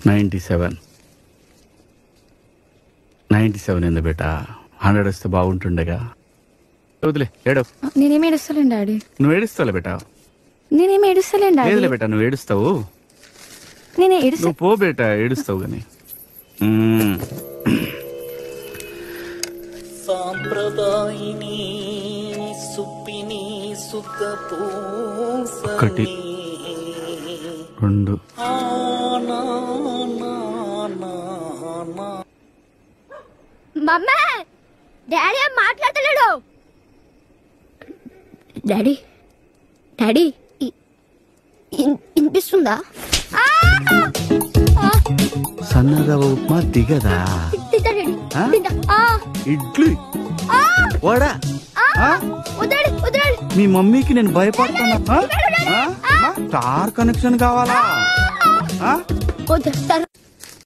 Ninety seven ninety seven ఏంది బేటా hundred వస్తే బాగుంటుండేగా వదిలే ఏడవు నేనేం ఏడుస్తలేను డాడీ నువ్వు ఏడుస్తావులే బేటా నేనేం ఏడుస్తలేను డాడీ లేదులే బేటా నువ్వు ఏడుస్తావు నేను ఏడుస్తా నువ్వు పో బేటా ఏడుస్తావు గాని మ్మ్. సాంప్రదాయిని సుప్పిని సుఖ ఒకటి రెండు మమ్మే డాడీ ఏం మాట్లాడలేడు డాడీ డాడీ వినిపిస్తుందా సన్నగా ఉప్మా దిగదా ఆ? ఇడ్లీ వడా ఆ? వదలండి వదలండి మీ మమ్మీకి నేను భయపడుతున్నా ఆ? ఆ? అమ్మా, స్టార్ కనెక్షన్ కావాలా ఆ? వద్దు